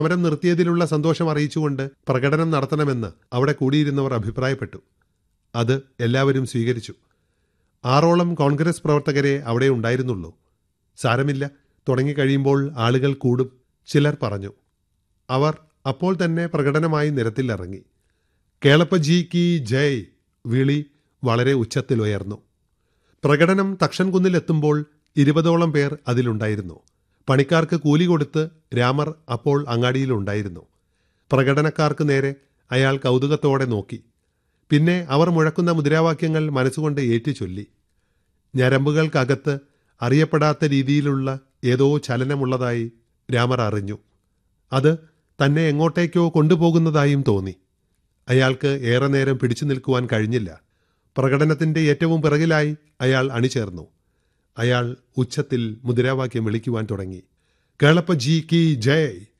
സമരം നിർത്തിയതിലുള്ള സന്തോഷം അറിയിച്ചുകൊണ്ട് പ്രകടനം നടത്തണമെന്ന് അവിടെ കൂടിയിരുന്നവർ അഭിപ്രായപ്പെട്ടു അത് എല്ലാവരും സ്വീകരിച്ചു ആറോളം കോൺഗ്രസ് പ്രവർത്തകരെ അവിടെ ഉണ്ടായിരുന്നുള്ളൂ സാരമില്ല തുടങ്ങിക്കഴിയുമ്പോൾ ആളുകൾ കൂടും ചിലർ പറഞ്ഞു അവർ അപ്പോൾ തന്നെ പ്രകടനമായി നിരത്തിലിറങ്ങി കേളപ്പജി കി ജയ് വിളി വളരെ ഉച്ചത്തിലുയർന്നു പ്രകടനം തക്ഷൻകുന്നിലെത്തുമ്പോൾ ഇരുപതോളം പേർ അതിലുണ്ടായിരുന്നു പണിക്കാർക്ക് കൂലി കൊടുത്ത് രാമർ അപ്പോൾ അങ്ങാടിയിലുണ്ടായിരുന്നു പ്രകടനക്കാർക്ക് നേരെ അയാൾ കൗതുകത്തോടെ നോക്കി പിന്നെ അവർ മുഴക്കുന്ന മുദ്രാവാക്യങ്ങൾ മനസ്സുകൊണ്ട് ഏറ്റുചൊല്ലി ഞരമ്പുകൾക്കകത്ത് അറിയപ്പെടാത്ത രീതിയിലുള്ള ഏതോ ചലനമുള്ളതായി രാമർ അറിഞ്ഞു അത് തന്നെ എങ്ങോട്ടേക്കോ കൊണ്ടുപോകുന്നതായും തോന്നി അയാൾക്ക് ഏറെ നേരം പിടിച്ചു നിൽക്കുവാൻ കഴിഞ്ഞില്ല പ്രകടനത്തിന്റെ ഏറ്റവും പിറകിലായി അയാൾ അണിചേർന്നു അയാൾ ഉച്ചത്തിൽ മുദ്രാവാക്യം വിളിക്കുവാൻ തുടങ്ങി കേളപ്പ ജി കി ജയ്